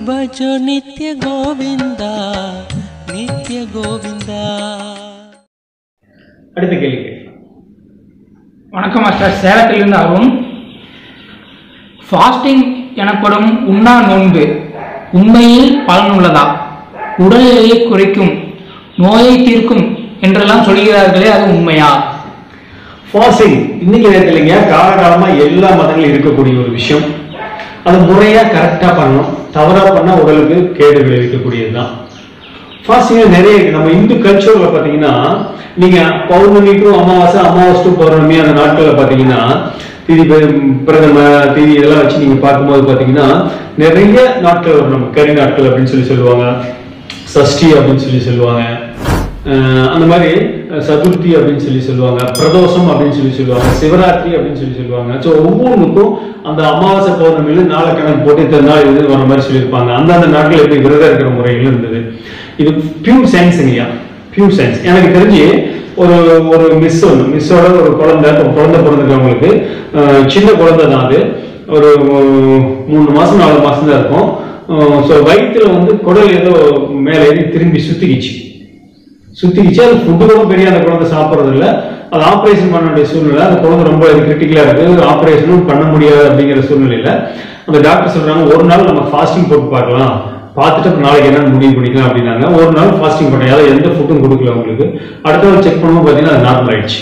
ಭಜ ನಿತ್ಯ ಗೋವಿಂದ ನಿತ್ಯ ಗೋವಿಂದ அடுத்த கேள்வி கேட்கலாம். வணக்கம் மாஸ்டர் சேலத்திலிருந்து அருண் ஃபாஸ்டிங் எனப்படும் உண்ணா நோன்பு உண்மையில் பலனுள்ளதா உடல் எடையை குறைக்கும் நோயை தீர்க்கும் என்றெல்லாம் சொல்கிறார்களே அது உண்மையா ஃபாஸ்டிங் இன்னைக்கு நேரத்தில் இல்லைங்க காலகாலமா எல்லா மதங்களும் இருக்கக்கூடிய ஒரு விஷயம் அது முறையா கரெக்டா பண்ணணும் தவறா பண்ணா உடலுக்கு கேடு விளைவிக்கக்கூடியதுதான் ஃபாஸ்டிங் நிறைய இருக்கு நம்ம இந்து கல்ச்சர்ல பாத்தீங்கன்னா நீங்க பௌர்ணமி டு அமாவாசை அமாவாசை டு பௌர்ணமி அந்த நாட்கள்ல பாத்தீங்கன்னா திதி பெ- பிரதம திதி இதெல்லாம் வச்சு நீங்க பார்க்கும்போது பாத்தீங்கன்னா நிறைய நாட்கள் வரும் நம்ம கறி நாட்கள் அப்படின்னு சொல்லி சொல்லுவாங்க சஷ்டி அப்படின்னு சொல்லி சொல்லுவாங்க அஹ் அந்த மாதிரி அஹ், சதுர்த்தி அப்படின்னு சொல்லி சொல்லுவாங்க பிரதோஷம் அப்படின்னு சொல்லி சொல்லுவாங்க சிவராத்திரி அப்படின்னு சொல்லி சொல்லுவாங்க ஸோ ஒவ்வொன்றுக்கும் அந்த அமாவாசை பௌர்ணமியில நாளை கணக்கு போட்டு இத்தனை நாள் இது வர மாதிரி சொல்லியிருப்பாங்க அந்தந்த நாட்கள் எப்படி விரதம் இருக்கிற முறைகள் இருந்தது இது பியூர் சயின்ஸுங்கய்யா பியூர் சயின்ஸ் எனக்கு தெரிஞ்சு ஒரு ஒரு மிஸ் ஒன்று மிஸ்ஸோட ஒரு குழந்தை இப்ப குழந்தை பிறந்திருக்கவங்களுக்கு அஹ், சின்ன குழந்தை தான் அது ஒரு அஹ், மூணு மாசம் நாலு மாசம் தான் இருக்கும் ஸோ வயிற்றுல வந்து குடல் ஏதோ மேலே ஏறி திரும்பி சுத்திக்கிச்சு சுத்திக்கிச்சு அது ஃபுட்டு கூட பெரிய அந்த குழந்தை சாப்பிட்றது இல்ல அது ஆப்ரேஷன் பண்ண வேண்டிய சூழ்நிலை அந்த குழந்தை ரொம்ப கிரிட்டிக்கலா இருக்கு ஆப்ரேஷனும் பண்ண முடியாது அப்படிங்கிற சூழ்நிலையில அந்த டாக்டர் சொல்றாங்க ஒரு நாள் நம்ம ஃபாஸ்டிங் போட்டு பார்க்கலாம் பார்த்துட்டு அப்புறம் நாளைக்கு என்னன்னு முடிவு பண்ணிக்கலாம் அப்படின்னாங்க ஒரு நாள் ஃபாஸ்டிங் பண்ண அதாவது எந்த ஃபுட்டும் கொடுக்கல அவங்களுக்கு அடுத்த நாள் செக் பண்ணும்போது பார்த்தீங்கன்னா அது நார்மல் ஆயிடுச்சு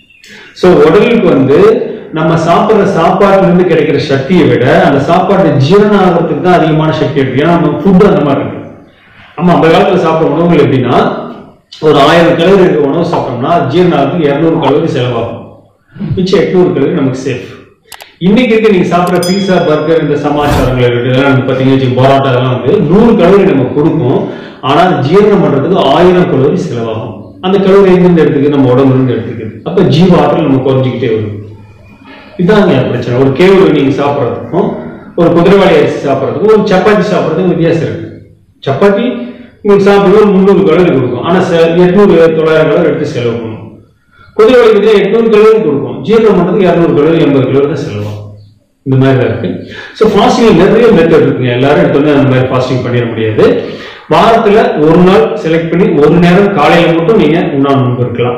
ஸோ உடலுக்கு வந்து நம்ம சாப்பிட்ற சாப்பாட்டுல இருந்து கிடைக்கிற சக்தியை விட அந்த சாப்பாடு ஜீரணம் ஆகிறதுக்கு தான் அதிகமான சக்தி இருக்கு ஏன்னா நம்ம ஃபுட்டு அந்த மாதிரி இருக்கு நம்ம அந்த காலத்துல சாப்பிட்ட உணவுகள் எப்படின்னா ஒரு ஆயிரம் கலோரி இருக்க உணவு சாப்பிட்டோம்னா அது ஜீரணம் ஆகிறதுக்கு இரநூறு கலோரி செலவாகும் மிச்சம் எட்நூறு கலோரி நமக்கு சேஃப் இன்னைக்கு இருக்க நீங்க சாப்பிட்ற பீஸா பர்கர் இந்த சமாச்சாரங்கள் இருக்கு இதெல்லாம் வந்து பாத்தீங்கன்னா வச்சுக்கோங்க, பரோட்டா இதெல்லாம் வந்து நூறு கலோரி நம்ம கொடுக்கும் ஆனா அது ஜீரணம் பண்றதுக்கு ஆயிரம் கலோரி செலவாகும் அந்த கலோரி எங்கிருந்து எடுத்துக்குது நம்ம உடம்புல இருந்து எடுத்துக்குது அப்ப ஜீவ ஆற்றல் நம்ம குறைஞ்சிக்கிட்டே வரும் இதாங்க பிரச்சனை ஒரு கேவல் நீங்க சாப்பிட்றதுக்கும் ஒரு குதிரைவாளி அரிசி சாப்பிட்றதுக்கும் ஒரு சப்பாத்தி சாப்பிட்றதுக்கும் வித்தியாசம் இருக்கு சப்பாத்தி உங்களுக்கு சாப்பிடுறது ஒரு முந்நூறு கலோரி கொடுக்கும் ஆனா ச- எட்நூறு தொள்ளாயிரம் கலோரி எடுத்து செலவு பண்ணும் குதிரைவாளி பார்த்தீங்கன்னா எட்நூறு கலோரி கொடுக்கும் ஜீரணம் பண்ணுறதுக்கு இரநூறு கலோரி எண்பது கலோரி தான் செலவாகும் இந்த மாதிரி தான் இருக்கு ஸோ ஃபாஸ்டிங் நிறைய மெத்தட் இருக்குங்க எல்லாரும் எடுத்தோன்னே அந்த மாதிரி ஃபாஸ்டிங் பண்ணிட முடியாது வாரத்துல ஒரு நாள் செலக்ட் பண்ணி ஒரு நேரம் காலையில மட்டும் நீங்க உண்ணா நோன்பு இருக்கலாம்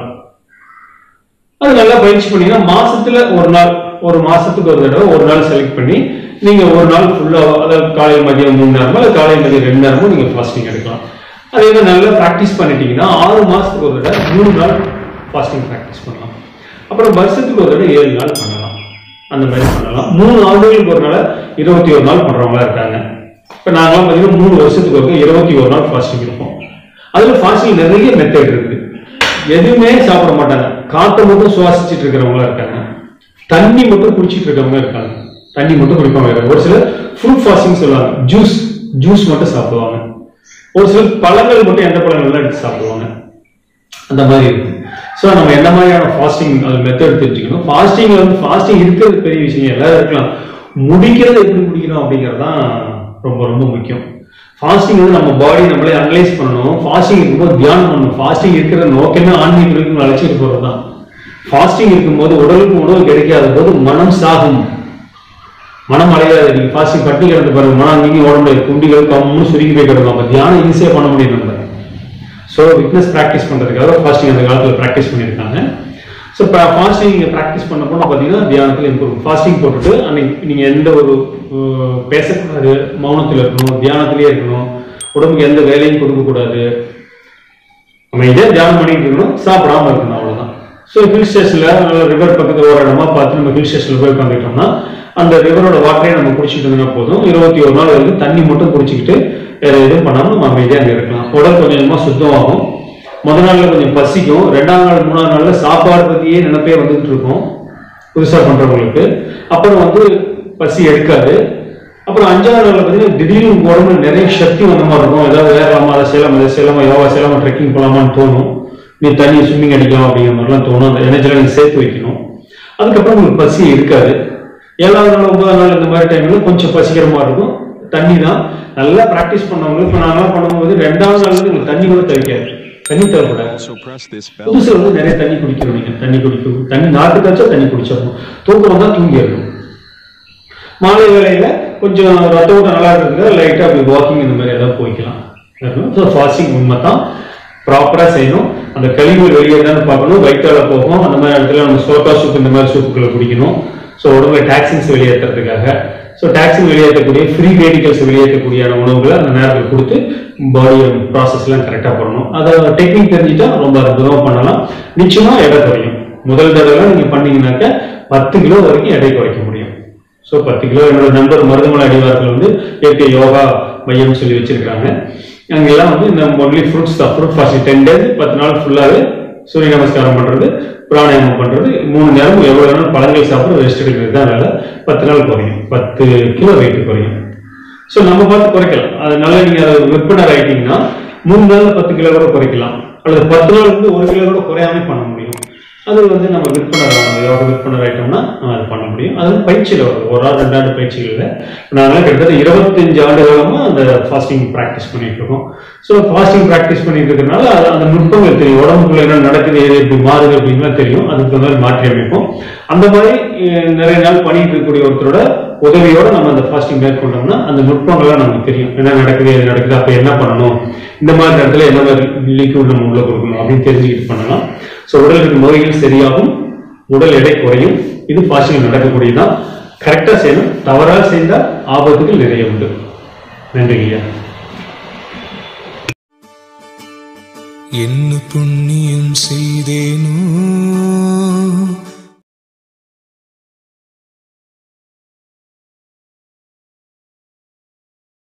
அது நல்லா பயிற்சி பண்ணீங்கன்னா மாசத்துல ஒரு நாள் ஒரு மாசத்துக்கு ஒரு தடவை ஒரு நாள் செலக்ட் பண்ணி நீங்க ஒரு நாள் ஃபுல்லா அதாவது காலை மதியம் மூணு நேரமோ அல்லது காலை மதியம் ரெண்டு நேரமோ நீங்க ஃபாஸ்டிங் எடுக்கலாம் அதே மாதிரி நல்லா ப்ராக்டிஸ் பண்ணிட்டீங்கன்னா ஆறு மாசத்துக்கு ஒரு தடவை மூணு நாள் ஃபாஸ்டிங் ப்ராக்டிஸ் பண்ணலாம் அப்புறம் வருஷத்துக்கு ஒரு தடவை ஏழு நாள் பண்ணலாம் அந்த மாதிரி பண்ணலாம் மூணு ஆண்டுகளுக்கு ஒரு நாள் இருபத்தி ஒரு நாள் பண்றவங்களா இருக்காங்க இப்ப நாங்களாம் பார்த்தீங்கன்னா மூணு வருஷத்துக்கு ஒரு இருபத்தி ஒரு நாள் ஃபாஸ்டிங் இருப்போம் அதுல ஃபாஸ்டிங் நிறைய மெத்தட் இருக்குது எதுவுமே சாப்பிட மாட்டாங்க காற்றை மட்டும் சுவாசிச்சுட்டு இருக்கிறவங்களா இருக்காங்க தண்ணி மட்டும் குடிச்சிட்டு இருக்கவங்க இருக்காங்க தண்ணி மட்டும் குடிப்பவங்க இருக்காங்க ஒரு சிலர் ஃப்ரூட் ஃபாஸ்டிங் சொல்லுவாங்க ஜூஸ் ஜூஸ் மட்டும் சாப்பிடுவாங்க ஒரு சிலர் பழங்கள் மட்டும் எந்த பழங்கள்லாம் எடுத்து சாப்பிடுவாங்க அந்த மாதிரி இருக்கு ஸோ நம்ம என்ன மாதிரியான ஃபாஸ்டிங் அது மெத்தட் தெரிஞ்சுக்கணும் ஃபாஸ்டிங்ல வந்து ஃபாஸ்டிங் இருக்கிறது பெரிய விஷயம் எல்லாரும் இருக்கலாம் முடிக்கிறது எப்படி முடிக்கணும் அப்படிங்கிறது தான் ரொம்ப ரொம்ப முக்கியம் ஃபாஸ்டிங் வந்து நம்ம பாடி நம்மளே அனலைஸ் பண்ணணும் ஃபாஸ்டிங் இருக்கும்போது தியானம் பண்ணணும் ஃபாஸ்டிங் இருக்கிற நோக்கமே ஆன்மீகத்துக்கு அழைச்சிட்டு போறது தான் ஃபாஸ்டிங் இருக்கும்போது உடலுக்கு உணவு கிடைக்காத போது மனம் சாகும் மனம் அடையாது நீங்க ஃபாஸ்டிங் பட்டி கிடந்து பாருங்க மனம் நீங்க உடம்புல குண்டிகள் கம்முன்னு சுருங்கி போய் கிடக்கும் அப்ப தியானம் ஈஸியா பண்ண முடியும் நம்ம ஸோ விட்னஸ் ப்ராக்டிஸ் பண்ணுறதுக்காக ஃபாஸ்டிங் அந்த காலத்தில் ப்ராக்டிஸ் பண்ணியிருக்காங்க ஸோ இப்போ ஃபாஸ்டிங் நீங்கள் ப்ராக்டிஸ் பண்ண போனால் பார்த்தீங்கன்னா தியானத்தில் இம்ப்ரூவ் ஃபாஸ்டிங் போட்டுட்டு அன்னைக்கு நீங்கள் எந்த ஒரு அஹ், பேசக்கூடாது மௌனத்தில் இருக்கணும் தியானத்திலே இருக்கணும் உடம்புக்கு எந்த வேலையும் கொடுக்கக்கூடாது நம்ம இதே தியானம் பண்ணிட்டு இருக்கணும் சாப்பிடாம இருக்கணும் அவ்வளவுதான் ஸோ ஹில் ஸ்டேஷன்ல ரிவர் பக்கத்துல ஒரு இடமா பார்த்து நம்ம ஹில் ஸ்டேஷன்ல போய் உட்காந்துட்டோம்னா அந்த ரிவரோட வாட்டரையும் நம்ம குடிச்சிட்டு இருந்தோம்னா போதும் இருபத்தி ஒரு நாள் வரைக்கும் தண்ணி மட்டும் குடிச்சிக்கிட்டு வேற எதுவும் பண்ணாம நம்ம அமைதியா அங்க இருக்கலாம் உடல் கொஞ்சம் கொஞ்சமா சுத்தமாகும் முத நாள்ல கொஞ்சம் பசிக்கும் ரெண்டாம் நாள் மூணாம் நாள்ல சாப்பாடு பத்தியே நினைப்பே வந்துட்டு இருக்கும் புதுசா பண்றவங்களுக்கு அப்புறம் வந்து பசி எடுக்காது அப்புறம் அஞ்சாவது நாள்ல பார்த்தீங்கன்னா திடீர்னு உங்க உடம்புல நிறைய சக்தி வந்த மாதிரி இருக்கும் ஏதாவது ஏறலாமா அதை செய்யலாமா அதை செய்யலாமா யோகா செய்யலாமா ட்ரெக்கிங் போகலாமான்னு தோணும் நீ தண்ணி ஸ்விம்மிங் அடிக்கலாம் அப்படிங்கிற மாதிரிலாம் தோணும் அந்த எனர்ஜிலாம் நீங்க சேர்த்து வைக்கணும் அதுக்கப்புறம் உங்களுக்கு பசி இருக்காது ஏழாவது நாள் ஒன்பதாம் நாள் இந்த மாதிரி டைம்ல கொஞ்சம் பசிக்கிற மாதிரி இருக்கும் தண்ணி தான் நல்லா ப்ராக்டிஸ் பண்ணவங்க இப்போ நாங்களாம் பண்ணும்போது ரெண்டாவது நாள் வந்து உங்களுக்கு தண்ணி கூட தவிக்காது தண்ணி தேவைப்படாது Also press this bell. புதுசு வந்து நிறைய தண்ணி குடிக்கணும் நீங்க தண்ணி குடிக்கணும் தண்ணி நாட்டு காய்ச்சா தண்ணி குடிச்சிடணும் தூக்கம் வந்தா தூங்கிடணும் மாலை வேளையில கொஞ்சம் ரத்த ஓட்டம் நல்லா இருக்கிறதுக்கு லைட்டா அப்படி வாக்கிங் இந்த மாதிரி ஏதாவது போய்க்கலாம் ஸோ ஃபாஸ்டிங் உண்மை தான் ப்ராப்பரா செய்யணும் அந்த கழிவுகள் வெளியே தான் பார்க்கணும் வயிற்றால போகும் அந்த மாதிரி இடத்துல நம்ம சோட்டா சூப் இந்த மாதிரி சூப்புகளை குடிக்கணும் ஸோ உடம்புல டாக்ஸின்ஸ் வெளியேற்றுறதுக்காக ஸோ டாக்ஸின் வெளியேற்றக்கூடிய ஃப்ரீ ரேடிகல்ஸ் வெளியேற்றக்கூடிய உணவுகளை அந்த நேரத்தில் கொடுத்து பாடியை ப்ராசஸ்லாம் கரெக்டாக பண்ணணும் அதை டெக்னிக் தெரிஞ்சுட்டா ரொம்ப அற்புதமாக பண்ணலாம் நிச்சயமா எடை குறையும் முதல் தடவை நீங்கள் பண்ணீங்கன்னாக்க பத்து கிலோ வரைக்கும் எடை குறைக்க முடியும் ஸோ பத்து கிலோ என்னோட நண்பர் மருதமலை அடிவாரத்தில் வந்து இயற்கை யோகா மையம் சொல்லி வச்சிருக்காங்க அங்கெல்லாம் வந்து இந்த ஒன்லி ஃப்ரூட்ஸ் தான் ஃப்ரூட் ஃபாஸ்டிங் டென் டேஸ் பத்து நாள் ஃபுல்லாகவே சூரிய நமஸ்காரம் பண்றது பிராணாயாமம் பண்றது மூணு நேரம் எவ்வளவு நேரம் பழங்கள் சாப்பிட ரெஸ்ட் எடுக்கிறது தான் வேலை பத்து நாள் குறையும் பத்து கிலோ வெயிட் குறையும் ஸோ நம்ம பார்த்து குறைக்கலாம் அதனால நீங்க அதை விற்பனர் ஆயிட்டீங்கன்னா மூணு நாள்ல பத்து கிலோ கூட குறைக்கலாம் அல்லது பத்து நாள் வந்து ஒரு கிலோ கூட குறையாம பண்ண முடியும் அது வந்து நம்ம விற்பனர் ஆகணும் யோகா விற்பனர் ஆயிட்டோம்னா நம்ம அது பண்ண முடியும் அது பயிற்சியில் வருது ஒரு ஆறு ரெண்டு ஆண்டு பயிற்சிகளில் நாங்களாம் கிட்டத்தட்ட இருபத்தஞ்சு ஆண்டு காலமா அந்த ஃபாஸ்டிங் ப்ராக்டிஸ் பண்ணிட்டு இருக்கோம் ஸோ ஃபாஸ்டிங் ப்ராக்டிஸ் பண்ணிட்டு இருக்கறனால அது அந்த நுட்பங்கள் தெரியும் உடம்புக்குள்ள என்ன நடக்குது எது எப்படி மாறுது அப்படின்லாம் தெரியும் அதுக்கு தகுந்த மாதிரி மாற்றி அமைப்போம் அந்த மாதிரி அஹ், நிறைய நாள் பண்ணிட்டு இருக்கக்கூடிய ஒருத்தரோட உதவியோட நம்ம அந்த ஃபாஸ்டிங் மேற்கொண்டோம்னா அந்த நுட்பங்கள்லாம் நமக்கு தெரியும் என்ன நடக்குது எது நடக்குது அப்ப என்ன பண்ணணும் இந்த மாதிரி இடத்துல என்ன மாதிரி லிக்விட் நம்ம உள்ள கொடுக்கணும் அப்படின்னு தெரிஞ்சுக்கிட்டு பண்ணலாம் ஸோ உடலுக்கு நோய்கள் சரியாகும் உடல் எடை குறையும் இது ஃபாஸ்டிங் நடக்கக்கூடியதுதான் கரெக்டா செய்யணும் தவறா செய்தால் ஆபத்துகள் நிறைய உண்டு நன்றி ஐயா என்ன புண்ணியம் செய்தேனோ